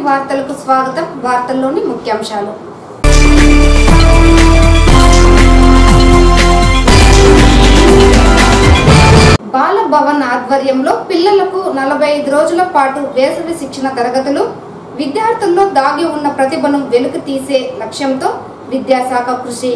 వార్తలకు స్వాగతం వార్తల్లోని ముఖ్యాంశాలు బాల భవన్ ఆధ్వర్యంలో పిల్లలకు నలభై ఐదు రోజుల పాటు వేసవి శిక్షణ తరగతులు విద్యార్థుల్లో దాగి ఉన్న ప్రతిభను వెలుకు తీసే లక్ష్యంతో విద్యాశాఖ కృషి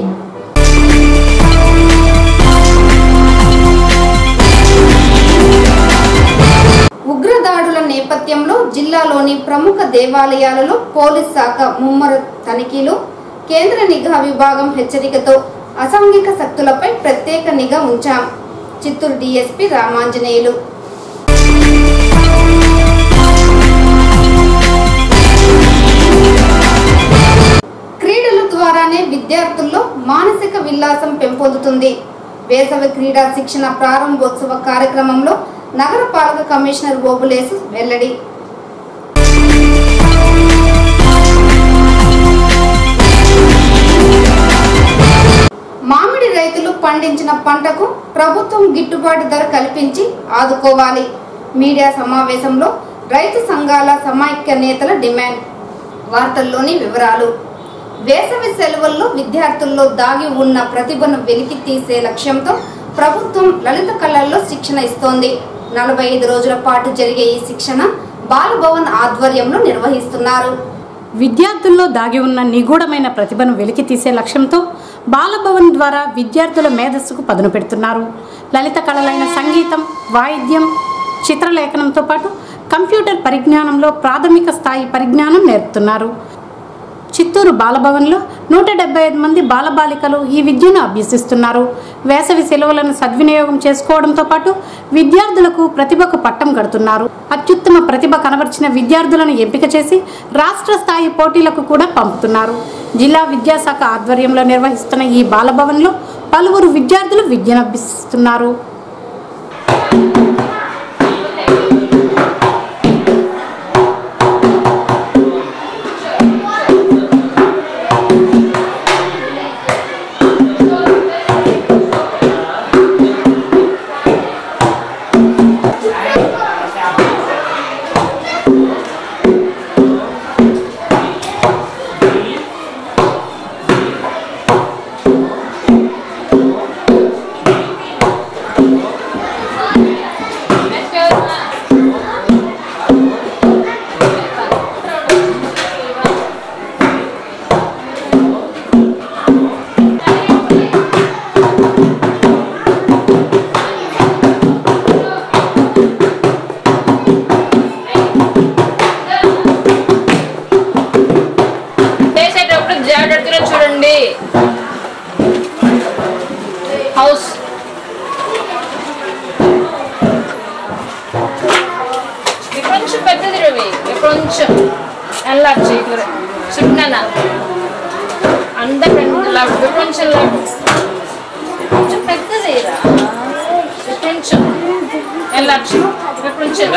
ఉగ్రదాడుల నేపథ్యంలో జిల్లాలోని ప్రముఖ దేవాలయాలలో పోలీస్ శాఖ ముమ్మర తనిఖీలు కేంద్ర నిఘా విభాగం హెచ్చరికతో అసాంఘిక శక్తులపై ప్రత్యేక నిఘా ఉంచాం చిత్తూరు డీఎస్పీ రామాంజనేయులు క్రీడల ద్వారానే విద్యార్థుల్లో మానసిక విలాసం పెంపొందుతుంది వేసవి క్రీడా శిక్షణ ప్రారంభోత్సవ కార్యక్రమంలో నగరపాలక కమిషనర్ ఓబులేసు వెల్లడి మామిడి రైతులు పండించిన పంటకు ప్రభుత్వం గిట్టుబాటు ధర కల్పించి ఆదుకోవాలి మీడియా సమావేశంలో రైతు సంఘాల సమైక్య నేతల డిమాండ్ వార్తల్లోని వివరాలు వేసవి సెలవుల్లో విద్యార్థుల్లో దాగి ఉన్న ప్రతిభను వెలికి తీసే లక్ష్యంతో ప్రభుత్వం లలిత కళల్లో శిక్షణ ఇస్తోంది నలభై ఐదు రోజుల పాటు జరిగే ఈ శిక్షణ బాలభవన్ ఆధ్వర్యంలో నిర్వహిస్తున్నారు విద్యార్థుల్లో దాగి ఉన్న నిగూఢమైన ప్రతిభను వెలికి తీసే లక్ష్యంతో బాలభవన్ ద్వారా విద్యార్థుల మేధస్సుకు పదును పెడుతున్నారు లలిత కళలైన సంగీతం వాయిద్యం చిత్రలేఖనంతో పాటు కంప్యూటర్ పరిజ్ఞానంలో ప్రాథమిక స్థాయి పరిజ్ఞానం నేర్పుతున్నారు చిత్తూరు బాలభవన్లో నూట డెబ్బై ఐదు మంది బాలబాలికలు ఈ విద్యను అభ్యసిస్తున్నారు వేసవి సెలవులను సద్వినియోగం చేసుకోవడంతో పాటు విద్యార్థులకు ప్రతిభకు పట్టం కడుతున్నారు అత్యుత్తమ ప్రతిభ కనబరిచిన విద్యార్థులను ఎంపిక చేసి రాష్ట్ర స్థాయి పోటీలకు కూడా పంపుతున్నారు జిల్లా విద్యాశాఖ ఆధ్వర్యంలో నిర్వహిస్తున్న ఈ బాలభవన్లో పలువురు విద్యార్థులు విద్యను అభ్యసిస్తున్నారు చేసేటప్పుడు జాగ్రత్తగా చూడండి హౌస్ ఇది కొంచెం పెద్దది రవి ఇది కొంచెం ఎల్లార్చి చుట్టానా అందరు లడ్డు కొంచెం లడ్డు కొంచెం పెద్దది రా ఇది కొంచెం ఎల్లార్చి ఇది కొంచెం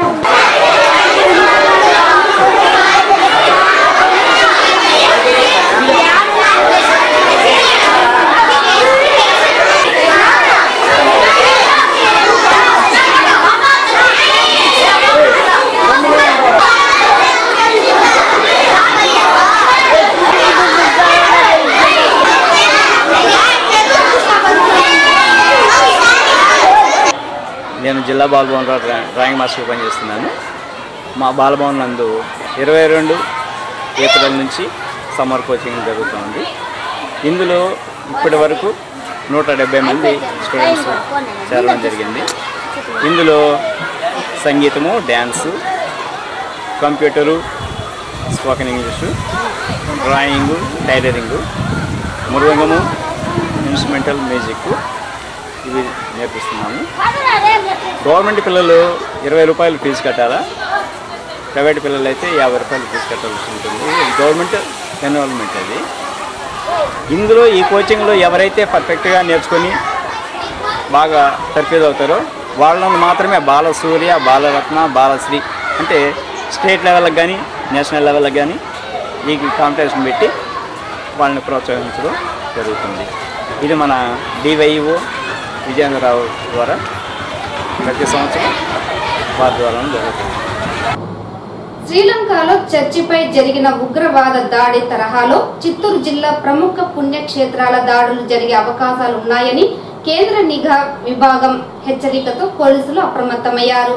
నేను జిల్లా బాలభవన్లో డ్రా- డ్రాయింగ్ మాస్టర్ పనిచేస్తున్నాను మా బాలభవన్ నందు ఇరవై రెండు ఏప్రిల్ నుంచి సమ్మర్ కోచింగ్ జరుగుతుంది ఇందులో ఇప్పటి వరకు నూట డెబ్బై మంది స్టూడెంట్స్ చేరడం జరిగింది ఇందులో సంగీతము dance computer spoken English drawing tailoring మృదంగము ఇన్స్ట్రుమెంటల్ మ్యూజిక్ ఇవి నేర్పిస్తున్నాము గవర్నమెంట్ పిల్లలు ఇరవై రూపాయలు ఫీజు కట్టాలా ప్రైవేట్ పిల్లలు అయితే యాభై రూపాయలు ఫీజు కట్టాల్సి ఉంటుంది ఇది గవర్నమెంట్ ఎన్రోల్మెంట్ అది ఇందులో ఈ కోచింగ్లో ఎవరైతే పర్ఫెక్ట్గా నేర్చుకొని బాగా తర్ఫీదు అవుతారో వాళ్ళని మాత్రమే బాలసూర్య బాలరత్న బాలశ్రీ అంటే స్టేట్ లెవెల్కి కానీ నేషనల్ లెవెల్కి కానీ ఈ కాంపిటీషన్ పెట్టి వాళ్ళని ప్రోత్సహించడం జరుగుతుంది ఇది మన డివైఓ విజయేంద్రరావు ద్వారా ప్రతి సంవత్సరం వారి ద్వారా జరుగుతుంది శ్రీలంకలో చర్చిపై జరిగిన ఉగ్రవాద దాడి తరహాలో చిత్తూరు జిల్లా ప్రముఖ పుణ్యక్షేత్రాల దాడులు జరిగే అవకాశాలు ఉన్నాయని కేంద్ర నిఘా విభాగం హెచ్చరికతో పోలీసులు అప్రమత్తమయ్యారు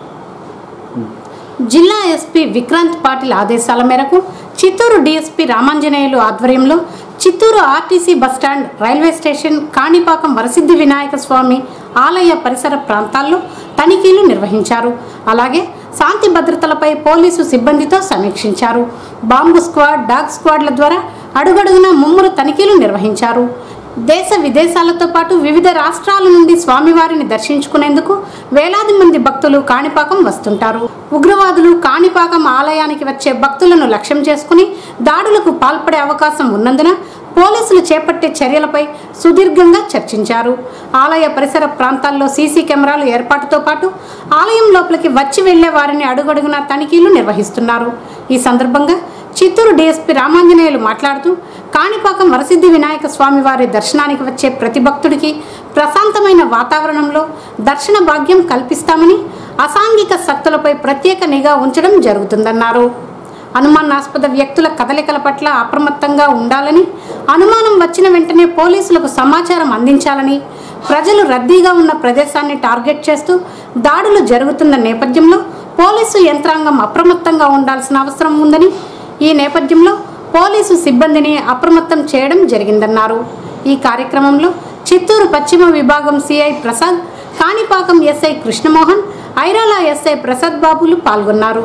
జిల్లా ఎస్పీ విక్రాంత్ పాటిల్ ఆదేశాల మేరకు చిత్తూరు డీఎస్పీ రామాంజనేయులు ఆధ్వర్యంలో Chittoor RTC bus stand railway station Kanipakam Varasiddhi Vinayaka Swamy ఆలయ పరిసర ప్రాంతాల్లో తనిఖీలు నిర్వహించారు అలాగే శాంతి భద్రతలపై పోలీసు సిబ్బందితో సమీక్షించారు బాంబు స్క్వాడ్ డాగ్ స్క్వాడ్ల ద్వారా అడుగడుగునా ముమ్మరు తనిఖీలు నిర్వహించారు దేశ విదేశాలతో పాటు వివిధ రాష్ట్రాల నుండి స్వామివారిని దర్శించుకునేందుకు వేలాది మంది భక్తులు కాణిపాకం వస్తుంటారు ఉగ్రవాదులు కాణిపాకం ఆలయానికి వచ్చే భక్తులను లక్ష్యం చేసుకుని దాడులకు పాల్పడే అవకాశం ఉన్నందున పోలీసులు చేపట్టే చర్యలపై సుదీర్ఘంగా చర్చించారు ఆలయ పరిసర ప్రాంతాల్లో సీసీ కెమెరాలు ఏర్పాటుతో పాటు ఆలయం లోపలికి వచ్చి వెళ్లే వారిని అడుగడుగునా తనిఖీలు నిర్వహిస్తున్నారు ఈ సందర్భంగా చిత్తూరు డీఎస్పీ రామాంజనేయులు మాట్లాడుతూ కాణిపాకం వరసిద్ధి వినాయక స్వామి వారి దర్శనానికి వచ్చే ప్రతి భక్తుడికి ప్రశాంతమైన వాతావరణంలో దర్శన భాగ్యం కల్పిస్తామని అసాంఘిక శక్తులపై ప్రత్యేక నిఘా ఉంచడం జరుగుతుందన్నారు అనుమానాస్పద వ్యక్తుల కదలికల పట్ల అప్రమత్తంగా ఉండాలని అనుమానం వచ్చిన వెంటనే పోలీసులకు సమాచారం అందించాలని ప్రజలు రద్దీగా ఉన్న ప్రదేశాన్ని టార్గెట్ చేస్తూ దాడులు జరుగుతున్న నేపథ్యంలో పోలీసు యంత్రాంగం అప్రమత్తంగా ఉండాల్సిన అవసరం ఉందని ఈ నేపథ్యంలో పోలీసు సిబ్బందిని అప్రమత్తం చేయడం జరిగిందన్నారు ఈ కార్యక్రమంలో చిత్తూరు పశ్చిమ విభాగం CI Prasad Kanipakam SI Krishnamohan Irala SI Prasad బాబులు పాల్గొన్నారు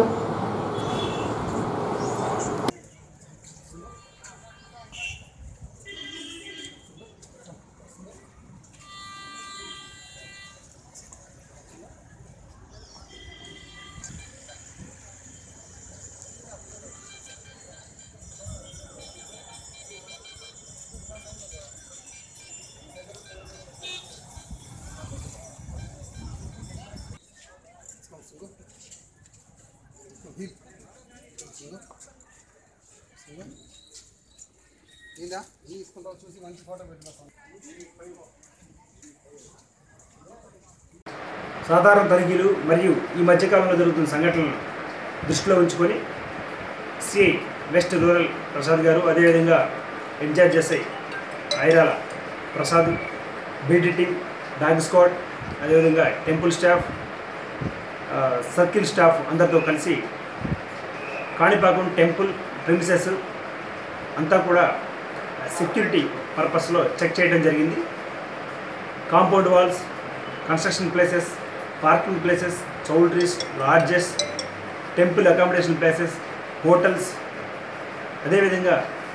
ఏందా తీసుకుంటావు చూసి మంచి ఫోటో పెట్టిన సాధారణ తనిఖీలు మరియు ఈ మధ్యకాలంలో జరుగుతున్న సంఘటనలను దృష్టిలో ఉంచుకొని CI west rural Prasad garu అదేవిధంగా incharge SI Irala Prasad BT team dog squad అదేవిధంగా టెంపుల్ స్టాఫ్ ఆ, సర్కిల్ స్టాఫ్ అందరితో కలిసి కాణిపాకం టెంపుల్ ప్రిమిసెస్ అంతా కూడా సెక్యూరిటీ పర్పస్లో చెక్ చేయడం జరిగింది compound walls construction places parking places choultries lodges temple accommodation places hotels అదేవిధంగా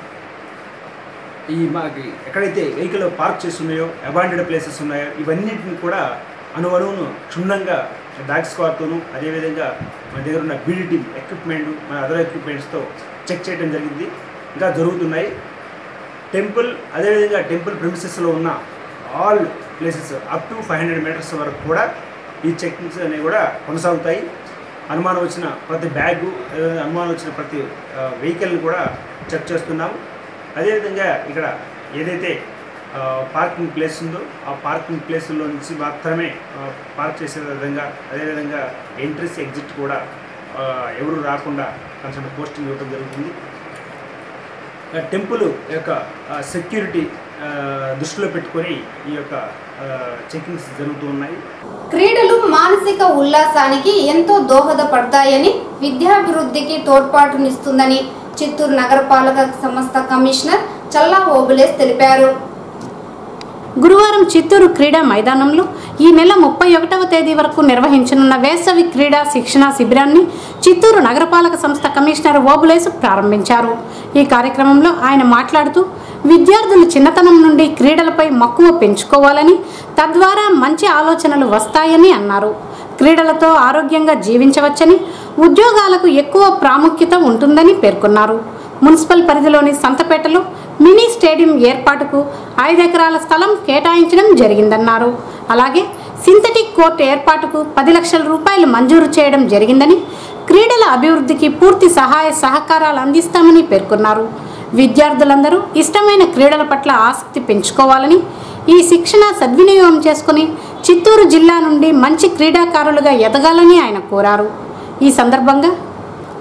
ఈ మాకి ఎక్కడైతే వెహికల్ పార్క్ చేసి ఉన్నాయో అబాండెడ్ ప్లేసెస్ ఉన్నాయో ఇవన్నింటిని కూడా అణువణువును క్షుణ్ణంగా డాగ్ స్క్వాడ్తోను అదేవిధంగా మన దగ్గర ఉన్న బీడీ టీమ్ ఎక్విప్మెంట్ మన అదర్ ఎక్విప్మెంట్స్తో చెక్ చేయడం జరిగింది ఇంకా జరుగుతున్నాయి టెంపుల్ అదేవిధంగా టెంపుల్ ప్రిమిసెస్లో ఉన్న all places up to five hundred metres వరకు కూడా ఈ చెక్కింగ్స్ అనేవి కూడా కొనసాగుతాయి అనుమానం వచ్చిన ప్రతి బ్యాగు అదేవిధంగా అనుమానం వచ్చిన ప్రతి వెహికల్ని కూడా చెక్ చేస్తున్నాము అదేవిధంగా ఇక్కడ ఏదైతే పార్కింగ్ ప్లేస్ ఉందో ఆ పార్కింగ్ ప్లేస్లో నుంచి మాత్రమే ఆ, పార్క్ చేసే విధంగా అదేవిధంగా ఎంట్రీస్ ఎగ్జిట్ కూడా ఆ, ఎవరు రాకుండా కన్సర్న్ పోస్టింగ్ ఇవ్వడం జరుగుతుంది ఆ, టెంపుల్ యొక్క ఆ, సెక్యూరిటీ ఆ, దృష్టిలో పెట్టుకొని ఈ యొక్క ఆ, చెకింగ్స్ జరుగుతూ ఉన్నాయి క్రీడలు మానసిక ఉల్లాసానికి ఎంతో దోహదపడతాయని విద్యాభివృద్ధికి తోడ్పాటునిస్తుందని చిత్తూరు నగరపాలక సంస్థ కమిషనర్ చల్లా ఓబులేస్ తెలిపారు గురువారం చిత్తూరు క్రీడా మైదానంలో ఈ నెల ముప్పై ఒకటవ తేదీ వరకు నిర్వహించనున్న వేసవి క్రీడా శిక్షణా శిబిరాన్ని చిత్తూరు నగరపాలక సంస్థ కమిషనర్ ఓబులేసు ప్రారంభించారు ఈ కార్యక్రమంలో ఆయన మాట్లాడుతూ విద్యార్థులు చిన్నతనం నుండి క్రీడలపై మక్కువ పెంచుకోవాలని తద్వారా మంచి ఆలోచనలు వస్తాయని అన్నారు క్రీడలతో ఆరోగ్యంగా జీవించవచ్చని ఉద్యోగాలకు ఎక్కువ ప్రాముఖ్యత ఉంటుందని పేర్కొన్నారు మున్సిపల్ పరిధిలోని సంతపేటలో మినీ స్టేడియం ఏర్పాటుకు ఐదు ఎకరాల స్థలం కేటాయించడం జరిగిందన్నారు అలాగే సింథటిక్ కోర్టు ఏర్పాటుకు పది లక్షల రూపాయలు మంజూరు చేయడం జరిగిందని క్రీడల అభివృద్ధికి పూర్తి సహాయ సహకారాలు అందిస్తామని పేర్కొన్నారు విద్యార్థులందరూ ఇష్టమైన క్రీడల పట్ల ఆసక్తి పెంచుకోవాలని ఈ శిక్షణ సద్వినియోగం చేసుకుని చిత్తూరు జిల్లా నుండి మంచి క్రీడాకారులుగా ఎదగాలని ఆయన కోరారు ఈ సందర్భంగా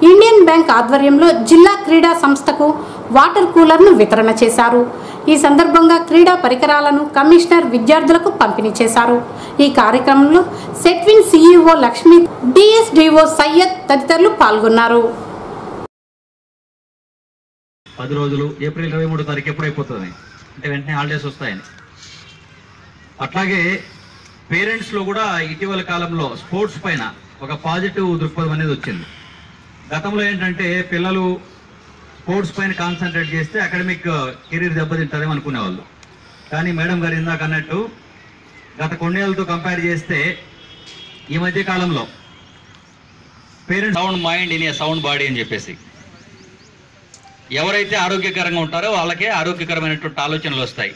ఇండియన్ బ్యాంక్ ఆధ్వర్యంలో జిల్లా క్రీడా సంస్థకు వాటర్ కూలర్ను వితరణ చేశారు ఈ సందర్భంగా క్రీడా పరికరాలను కమిషనర్ విద్యార్థులకు పంపిణీ చేశారు ఈ కార్యక్రమంలో సెట్విన్ సీఈఓ లక్ష్మి డిఎస్డిఓ సయ్యద్ తదితరులు పాల్గొన్నారు పది రోజులు ఏప్రిల్ ఇరవై మూడో తారీఖు ఎప్పుడు అయిపోతుంది అంటే వెంటనే హాలిడేస్ వస్తాయని అట్లాగే పేరెంట్స్లో కూడా ఇటీవల కాలంలో స్పోర్ట్స్ పైన ఒక పాజిటివ్ దృక్పథం అనేది వచ్చింది గతంలో ఏంటంటే పిల్లలు స్పోర్ట్స్ పైన కాన్సన్ట్రేట్ చేస్తే అకాడమిక్ కెరీర్ దెబ్బతింటుందేమో అనుకునేవాళ్ళు కానీ మేడం గారు ఇందాక అన్నట్టు గత కొన్నేళ్ళతో కంపేర్ చేస్తే ఈ మధ్య కాలంలో parents sound mind in a sound body అని చెప్పేసి ఎవరైతే ఆరోగ్యకరంగా ఉంటారో వాళ్ళకే ఆరోగ్యకరమైనటువంటి ఆలోచనలు వస్తాయి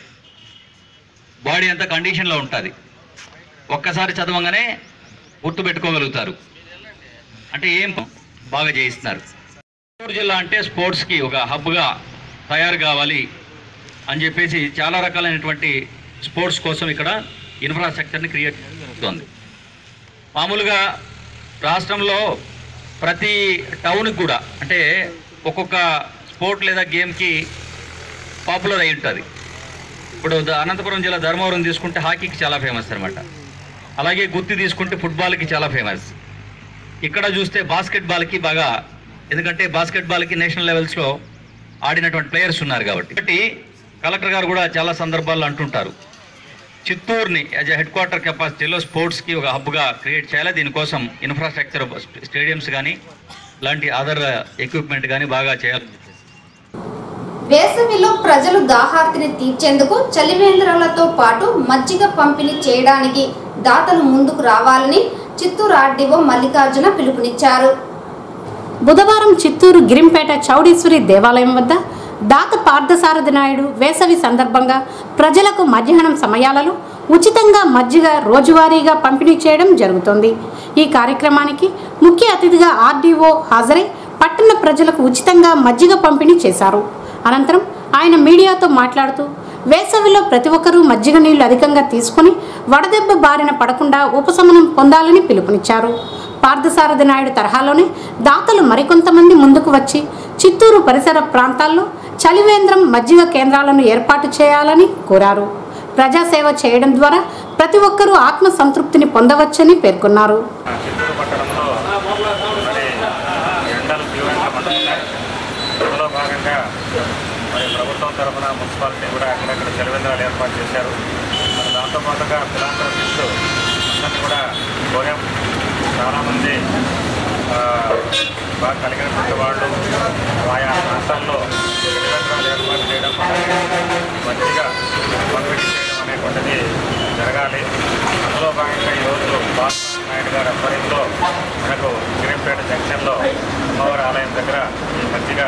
బాడీ అంతా కండిషన్లో ఉంటుంది ఒక్కసారి చదవంగానే గుర్తుపెట్టుకోగలుగుతారు అంటే ఏం బాగా చేయిస్తున్నారు చిత్తూరు జిల్లా అంటే స్పోర్ట్స్కి ఒక హబ్గా తయారు కావాలి అని చెప్పేసి చాలా రకాలైనటువంటి స్పోర్ట్స్ కోసం ఇక్కడ ఇన్ఫ్రాస్ట్రక్చర్ని క్రియేట్ చేయడం జరుగుతుంది మామూలుగా రాష్ట్రంలో ప్రతి టౌన్కి కూడా అంటే ఒక్కొక్క స్పోర్ట్ లేదా గేమ్కి పాపులర్ అయి ఉంటుంది ఇప్పుడు ద- అనంతపురం జిల్లా ధర్మవరం తీసుకుంటే హాకీకి చాలా ఫేమస్ అనమాట అలాగే గుత్తి తీసుకుంటే ఫుట్బాల్కి చాలా ఫేమస్ ఇక్కడ చూస్తే బాస్కెట్బాల్కి బాగా ఎందుకంటే బాస్కెట్బాల్కి నేషనల్ లెవెల్స్లో ఆడినటువంటి ప్లేయర్స్ ఉన్నారు కాబట్టి కాబట్టి కలెక్టర్ గారు కూడా చాలా సందర్భాల్లో అంటుంటారు చిత్తూరుని యాజ్ ఎ హెడ్ క్వార్టర్ కెపాసిటీలో స్పోర్ట్స్కి ఒక హబ్గా క్రియేట్ చేయాలి దీనికోసం ఇన్ఫ్రాస్ట్రక్చర్ స్టేడియంస్ కానీ లాంటి అదర్ ఎక్విప్మెంట్ కానీ బాగా చేయాలి వేసవిలో ప్రజలు దాహార్తిని తీర్చేందుకు చలివేంద్రాలతో పాటు మజ్జిగ పంపిణీ చేయడానికి దాతలు ముందుకు రావాలని చిత్తూరు ఆర్డీఓ మల్లికార్జున పిలుపునిచ్చారు బుధవారం చిత్తూరు గిరింపేట చౌడేశ్వరి దేవాలయం వద్ద దాత పార్థసారథి నాయుడు వేసవి సందర్భంగా ప్రజలకు మధ్యాహ్నం సమయాలలో ఉచితంగా మజ్జిగ రోజువారీగా పంపిణీ చేయడం జరుగుతోంది ఈ కార్యక్రమానికి ముఖ్య అతిథిగా ఆర్డీఓ హాజరై పట్టణ ప్రజలకు ఉచితంగా మజ్జిగ పంపిణీ చేశారు అనంతరం ఆయన మీడియాతో మాట్లాడుతూ వేసవిలో ప్రతి ఒక్కరూ మజ్జిగ నీళ్లు అధికంగా తీసుకుని వడదెబ్బ బారిన పడకుండా ఉపశమనం పొందాలని పిలుపునిచ్చారు పార్థసారథి నాయుడు తరహాలోనే దాతలు మరికొంతమంది ముందుకు వచ్చి చిత్తూరు పరిసర ప్రాంతాల్లో చలివేంద్రం మజ్జిగ కేంద్రాలను ఏర్పాటు చేయాలని కోరారు ప్రజాసేవ చేయడం ద్వారా ప్రతి ఒక్కరూ ఆత్మ సంతృప్తిని పొందవచ్చని పేర్కొన్నారు చిత్తూరు పట్టణంలో మరి ఎండలు తీవ్రంగా మండుతున్నాయి అందులో భాగంగా మరి ప్రభుత్వం తరఫున మున్సిపాలిటీ కూడా అక్కడక్కడ చలివేంద్రాలు ఏర్పాటు చేశారు మరి దాంతోపాటుగా ఫిలాంథ్రపిస్ట్ అందరినీ కూడా కోరాం చాలామంది ఆ, బాగా కలిగినటువంటి వాళ్ళు ఆయా ప్రాంతాల్లో చలివేంద్రాలు ఏర్పాటు చేయడం మంచిగా పంపిణీ చేయడం అనేటువంటిది జరగాలి అందులో భాగంగా ఈరోజు బాలకృష్ణ నాయుడు గారి ఆధ్వర్యంలో మనకు గిరిపేట జంక్షన్లో అమ్మవారి ఆలయం దగ్గర ఈ మధ్యగా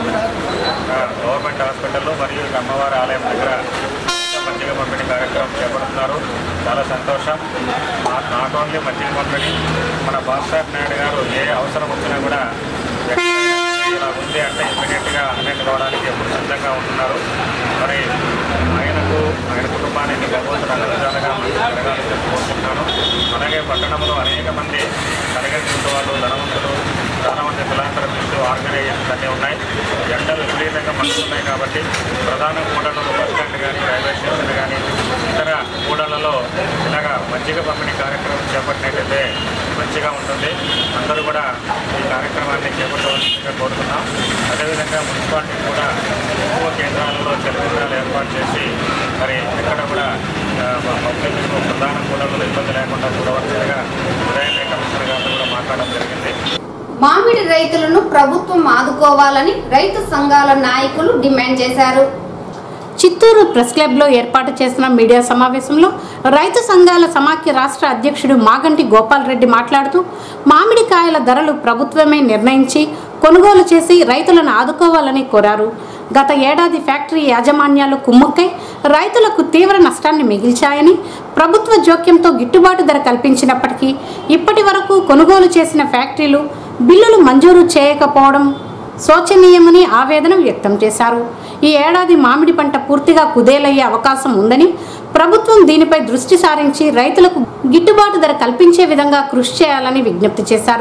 గవర్నమెంట్ హాస్పిటల్లో మరియు ఇక అమ్మవారి ఆలయం దగ్గర మజ్జిగ పంపిణీ కార్యక్రమం చేపడుతున్నారు చాలా సంతోషం నాట్ ఓన్లీ మజ్జిగ పంపిణీ మన బాలసాహెబ్ నాయుడు గారు ఏ అవసరం వచ్చినా కూడా ఎక్కడ ఇలా ఉంది అంటే ఇమీడియట్గా అన్నిటి రావడానికి ఎప్పుడు సిద్ధంగా ఉంటున్నారు మరి ఆయనకు ఆయన కుటుంబానికి భగవంతుడు అన్ని విధాలుగా మంచి జరగాలని చెప్పి కోరుకుంటున్నాను అలాగే పట్టణంలో అనేక మంది కలిగినటువంటి వాళ్ళు ధనవంతులు చాలా మంది ఫిలాంథరపిస్ట్ ఆర్గనైజేషన్స్ అన్నీ ఉన్నాయి ఎండలు విపరీతంగా మండుతున్నాయి కాబట్టి ప్రధాన కూడలలో బస్ స్టాండ్ కానీ రైల్వే స్టేషన్ కానీ ఇతర కూడలలో ఇలాగా మజ్జిగ పంపిణీ కార్యక్రమం చేపట్టినట్లయితే మంచిగా ఉంటుంది అందరూ కూడా ఈ కార్యక్రమాన్ని చేపట్టవలసిందిగా కోరుతున్నాం అదేవిధంగా మున్సిపాలిటీ కూడా ఎక్కువ కేంద్రాలలో చలివేంద్రాలు ఏర్పాటు చేసి మరి ఎక్కడ కూడా ఆ, పబ్లిక్ ప్రధాన కూడలలో ఇబ్బంది లేకుండా చూడవలసిందిగా ఉదయం కమిషనర్ గారితో కూడా మాట్లాడడం జరిగింది మామిడి రైతులను ప్రభుత్వం ఆదుకోవాలని రైతు సంఘాల నాయకులు డిమాండ్ చేశారు చిత్తూరు ప్రెస్ క్లబ్లో ఏర్పాటు చేసిన మీడియా సమావేశంలో రైతు సంఘాల సమాఖ్య రాష్ట్ర అధ్యక్షుడు మాగంటి గోపాల్ రెడ్డి మాట్లాడుతూ మామిడికాయల ధరలు ప్రభుత్వమే నిర్ణయించి కొనుగోలు చేసి రైతులను ఆదుకోవాలని కోరారు గత ఏడాది ఫ్యాక్టరీ యాజమాన్యాలు కుమ్ముక్కై రైతులకు తీవ్ర నష్టాన్ని మిగిల్చాయని ప్రభుత్వ జోక్యంతో గిట్టుబాటు ధర కల్పించినప్పటికీ ఇప్పటి వరకు కొనుగోలు చేసిన ఫ్యాక్టరీలు బిల్లులు మంజూరు చేయకపోవడం శోచనీయమని ఆవేదన వ్యక్తం చేశారు ఈ ఏడాది మామిడి పంట పూర్తిగా కుదేలయ్యే అవకాశం ఉందని ప్రభుత్వం దీనిపై దృష్టి సారించి రైతులకు గిట్టుబాటు ధర కల్పించే విధంగా కృషి చేయాలని విజ్ఞప్తి చేశారు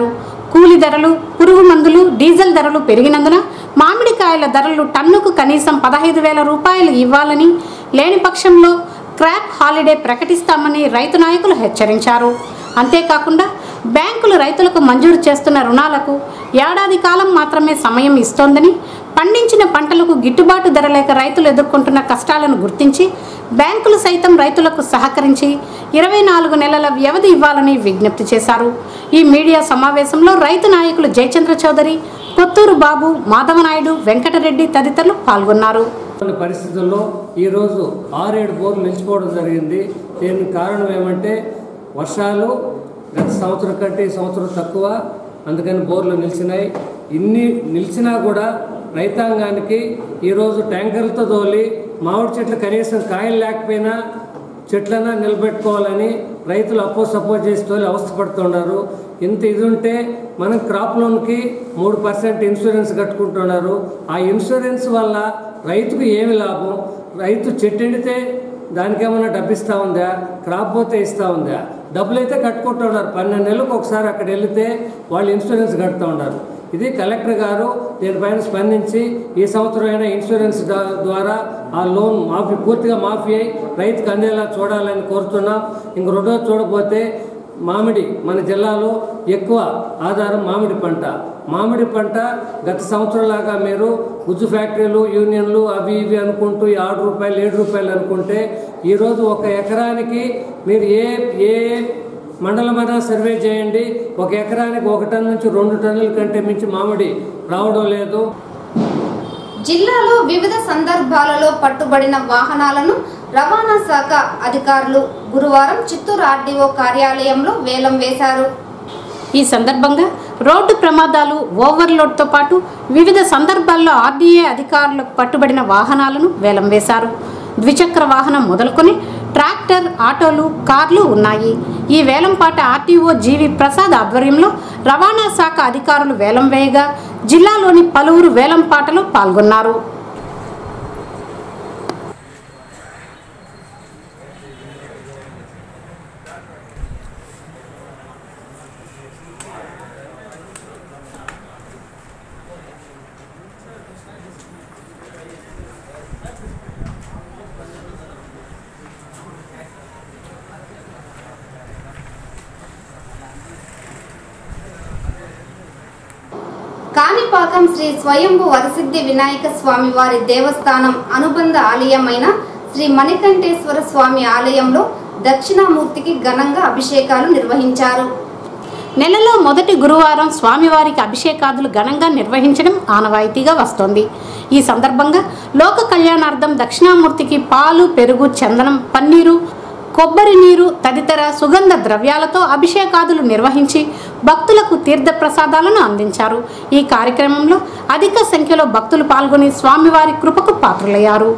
కూలి ధరలు పురుగు మందులు డీజిల్ ధరలు పెరిగినందున మామిడికాయల ధరలు టన్నుకు కనీసం పదహైదు వేల రూపాయలు ఇవ్వాలని లేని పక్షంలో క్రాప్ హాలిడే ప్రకటిస్తామని రైతు నాయకులు హెచ్చరించారు అంతేకాకుండా బ్యాంకులు రైతులకు మంజూరు చేస్తున్న రుణాలకు ఏడాది కాలం మాత్రమే సమయం ఇస్తోందని పండించిన పంటలకు గిట్టుబాటు ధర లేక రైతులు ఎదుర్కొంటున్న కష్టాలను గుర్తించి బ్యాంకులు సైతం రైతులకు సహకరించి ఇరవై నాలుగు నెలల వ్యవధి ఇవ్వాలని విజ్ఞప్తి చేశారు ఈ మీడియా సమావేశంలో రైతు నాయకులు జయచంద్ర చౌదరి కొత్తూరు బాబు మాధవనాయుడు వెంకటరెడ్డి తదితరులు పాల్గొన్నారు కొన్ని పరిస్థితుల్లో ఈరోజు ఆరేడు బోర్లు నిలిచిపోవడం జరిగింది దీనికి కారణం ఏమంటే వర్షాలు గత సంవత్సరం కంటే ఈ సంవత్సరం తక్కువ అందుకని బోర్లు నిలిచినాయి ఇన్ని నిలిచినా కూడా రైతాంగానికి ఈరోజు ట్యాంకర్లతో తోలి మామిడి చెట్లు కనీసం కాయలు లేకపోయినా చెట్లన్నా నిలబెట్టుకోవాలని రైతులు అప్పో సపోర్ట్ చేసి తోలి అవస్థపడుతున్నారు ఇంత ఇది ఉంటే మనం క్రాప్ లోన్కి మూడు పర్సెంట్ ఇన్సూరెన్స్ కట్టుకుంటున్నారు ఆ ఇన్సూరెన్స్ వల్ల రైతుకు ఏమి లాభం రైతు చెట్టు ఎండితే దానికి ఏమైనా డబ్బు ఇస్తా ఉందా క్రాప్ పోతే ఇస్తా ఉందా డబ్బులు అయితే కట్టుకుంటున్నారు పన్నెండు నెలలకు ఒకసారి అక్కడ వెళితే వాళ్ళు ఇన్సూరెన్స్ కడుతూ ఉన్నారు ఇది కలెక్టర్ గారు దీనిపైన స్పందించి ఈ సంవత్సరం అయినా ఇన్సూరెన్స్ దా- ద్వారా ఆ లోన్ మాఫీ పూర్తిగా మాఫీ అయి రైతుకు అందేలా చూడాలని కోరుతున్నాం ఇంక రెండో చూడకపోతే మామిడి మన జిల్లాలో ఎక్కువ ఆధారం మామిడి పంట మామిడి పంట గత సంవత్సరంలాగా మీరు గుజ్జు ఫ్యాక్టరీలు యూనియన్లు అవి ఇవి అనుకుంటూ ఈ ఆరు రూపాయలు ఏడు రూపాయలు అనుకుంటే ఈరోజు ఒక ఎకరానికి మీరు ఏ ఏ మండలమైనా సర్వే చేయండి ఒక ఎకరానికి ఒక టన్ నుంచి రెండు టన్నుల కంటే మించి మామిడి రావడం లేదు జిల్లాలో వివిధ సందర్భాలలో పట్టుబడిన వాహనాలను రవాణా శాఖ అధికారులు గురువారం చిత్తూరు ఆర్డీఓ కార్యాలయంలో వేలం వేశారు ఈ సందర్భంగా రోడ్డు ప్రమాదాలు ఓవర్లోడ్తో పాటు వివిధ సందర్భాల్లో ఆర్డీఏ అధికారులకు పట్టుబడిన వాహనాలను వేలం వేశారు ద్విచక్ర వాహనం మొదలుకొని ట్రాక్టర్ ఆటోలు కార్లు ఉన్నాయి ఈ వేలంపాట ఆర్టీఓ జీవి ప్రసాద్ ఆధ్వర్యంలో రవాణా శాఖ అధికారులు వేలం వేయగా జిల్లాలోని పలువురు వేలంపాటలో పాల్గొన్నారు కాణిపాకం శ్రీ స్వయంభు వరసిద్ధి వినాయక స్వామి వారి దేవస్థానం అనుబంధ ఆలయమైన శ్రీ మణికంఠేశ్వర స్వామి ఆలయంలో దక్షిణామూర్తికి ఘనంగా అభిషేకాలు నిర్వహించారు నెలలో మొదటి గురువారం స్వామివారికి అభిషేకాదులు ఘనంగా నిర్వహించడం ఆనవాయితీగా వస్తోంది ఈ సందర్భంగా లోక కళ్యాణార్థం దక్షిణామూర్తికి పాలు పెరుగు చందనం పన్నీరు కొబ్బరి నీరు తదితర సుగంధ ద్రవ్యాలతో అభిషేకాదులు నిర్వహించి భక్తులకు తీర్థ ప్రసాదాలను అందించారు ఈ కార్యక్రమంలో అధిక సంఖ్యలో భక్తులు పాల్గొని స్వామివారి కృపకు పాత్రులయ్యారు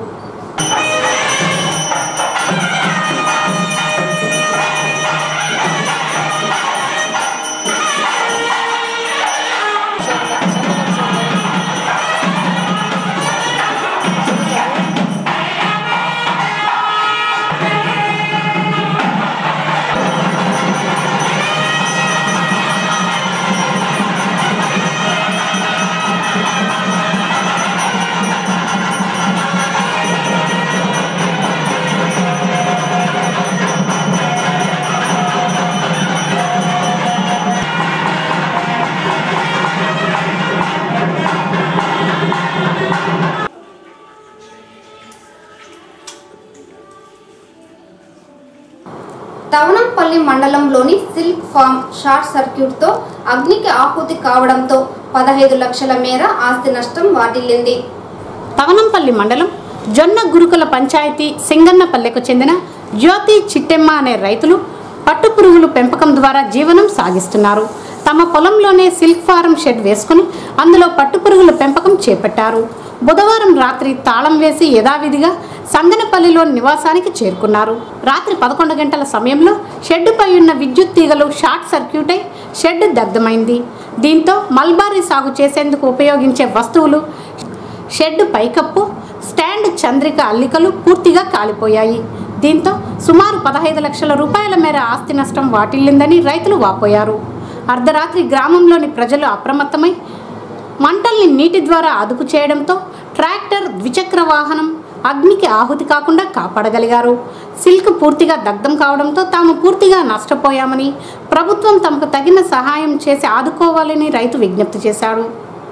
తవనంపల్లి మండలంలోని సిల్క్ ఫామ్ షార్ట్ సర్క్యూట్తో అగ్నికి ఆహుతి కావడంతో పదహైదు లక్షల మేర ఆస్తి నష్టం వాటిల్లింది తవనంపల్లి మండలం జొన్న గురుకుల పంచాయతీ సింగన్నపల్లెకు చెందిన జ్యోతి చిట్టెమ్మ అనే రైతులు పట్టుపురుగులు పెంపకం ద్వారా జీవనం సాగిస్తున్నారు తమ పొలంలోనే సిల్క్ ఫారం షెడ్ వేసుకుని అందులో పట్టుపురుగుల పెంపకం చేపట్టారు బుధవారం రాత్రి తాళం వేసి యథావిధిగా సంగనపల్లిలో నివాసానికి చేరుకున్నారు రాత్రి పదకొండు గంటల సమయంలో షెడ్డుపై ఉన్న విద్యుత్ తీగలు షార్ట్ సర్క్యూట్ అయి షెడ్ దగ్ధమైంది దీంతో మల్బారీ సాగు చేసేందుకు ఉపయోగించే వస్తువులు షెడ్ పైకప్పు స్టాండ్ చంద్రిక అల్లికలు పూర్తిగా కాలిపోయాయి దీంతో సుమారు పదహైదు లక్షల రూపాయల మేర ఆస్తి నష్టం వాటిల్లిందని రైతులు వాపోయారు అర్ధరాత్రి గ్రామంలోని ప్రజలు అప్రమత్తమై మంటల్ని నీటి ద్వారా అదుపు చేయడంతో ట్రాక్టర్ ద్విచక్ర వాహనం అగ్నికి ఆహుతి కాకుండా కాపాడగలిగారు సిల్క్ పూర్తిగా దగ్ధం కావడంతో తాము పూర్తిగా నష్టపోయామని ప్రభుత్వం తమకు తగిన సహాయం చేసి ఆదుకోవాలని రైతు విజ్ఞప్తి చేశాడు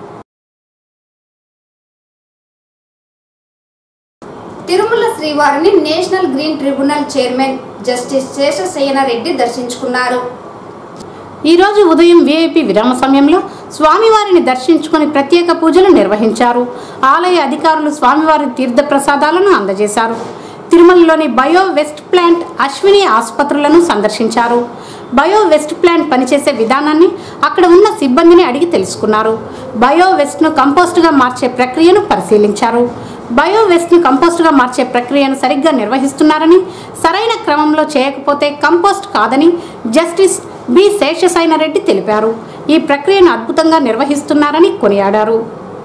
తిరుమల శ్రీవారిని national green tribunal chairman justice Seshasayana Reddy దర్శించుకున్నారు ఈరోజు ఉదయం విఐపి విరామ సమయంలో స్వామివారిని దర్శించుకొని ప్రత్యేక పూజలు నిర్వహించారు ఆలయ అధికారులు స్వామివారి తీర్థ ప్రసాదాలను అందజేశారు తిరుమలలోని బయో వెస్ట్ ప్లాంట్ అశ్విని ఆసుపత్రులను సందర్శించారు బయో వెస్ట్ ప్లాంట్ పనిచేసే విధానాన్ని అక్కడ ఉన్న సిబ్బందిని అడిగి తెలుసుకున్నారు బయో వెస్ట్ను కంపోస్ట్గా మార్చే ప్రక్రియను పరిశీలించారు బయో వేస్ట్ను కంపోస్ట్గా మార్చే ప్రక్రియను సరిగ్గా నిర్వహిస్తున్నారని సరైన క్రమంలో చేయకపోతే కంపోస్ట్ కాదని జస్టిస్ బి శేషసైన రెడ్డి తెలిపారు ఈ ప్రక్రియను అద్భుతంగా నిర్వహిస్తున్నారని కొనియాడారు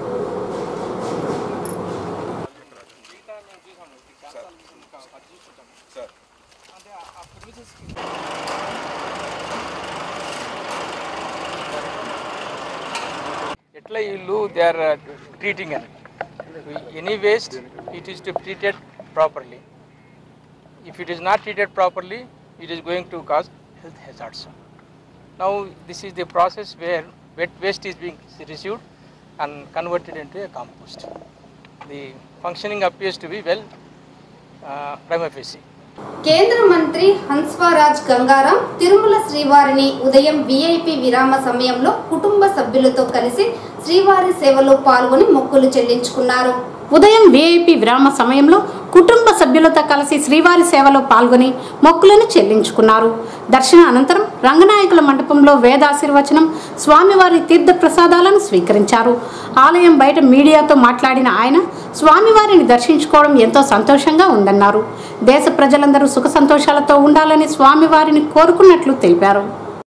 ఎట్లా వీళ్ళు దే ఆర్ ట్రీటింగ్ అని any waste it is to treated properly if it is not treated properly it is going to cause health hazards now this is the process where wet waste is being received and converted into a compost the functioning appears to be well prima facie కేంద్ర మంత్రి హన్స్వరాజ్ గంగారాం తిరుమల శ్రీవారిని ఉదయం VIP విరామ సమయంలో కుటుంబ సభ్యులతో కలిసి శ్రీవారి సేవలో పాల్గొని మొక్కులు చెల్లించుకున్నారు ఉదయం విఐపి విరామ సమయంలో కుటుంబ సభ్యులతో కలిసి శ్రీవారి సేవలో పాల్గొని మొక్కులను చెల్లించుకున్నారు దర్శన అనంతరం రంగనాయకుల మండపంలో వేదాశీర్వచనం స్వామివారి తీర్థ ప్రసాదాలను స్వీకరించారు ఆలయం బయట మీడియాతో మాట్లాడిన ఆయన స్వామివారిని దర్శించుకోవడం ఎంతో సంతోషంగా ఉందన్నారు దేశ ప్రజలందరూ సుఖ సంతోషాలతో ఉండాలని స్వామివారిని కోరుకున్నట్లు తెలిపారు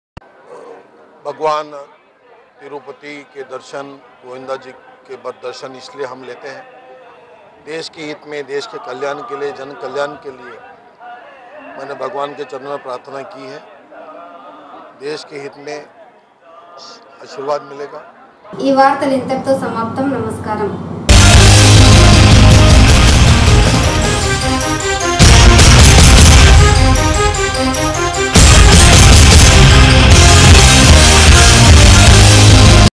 भगवान तिरुपति के दर्शन गोविंदा जी के बर- दर्शन इसलिए हम लेते हैं देश के हित में देश के कल्याण के लिए जन कल्याण के लिए मैंने भगवान के चरणों में प्रार्थना की है देश के हित में आशीर्वाद मिलेगा ఈ వార్తలు ఇంతటితో సమాప్తం నమస్కారం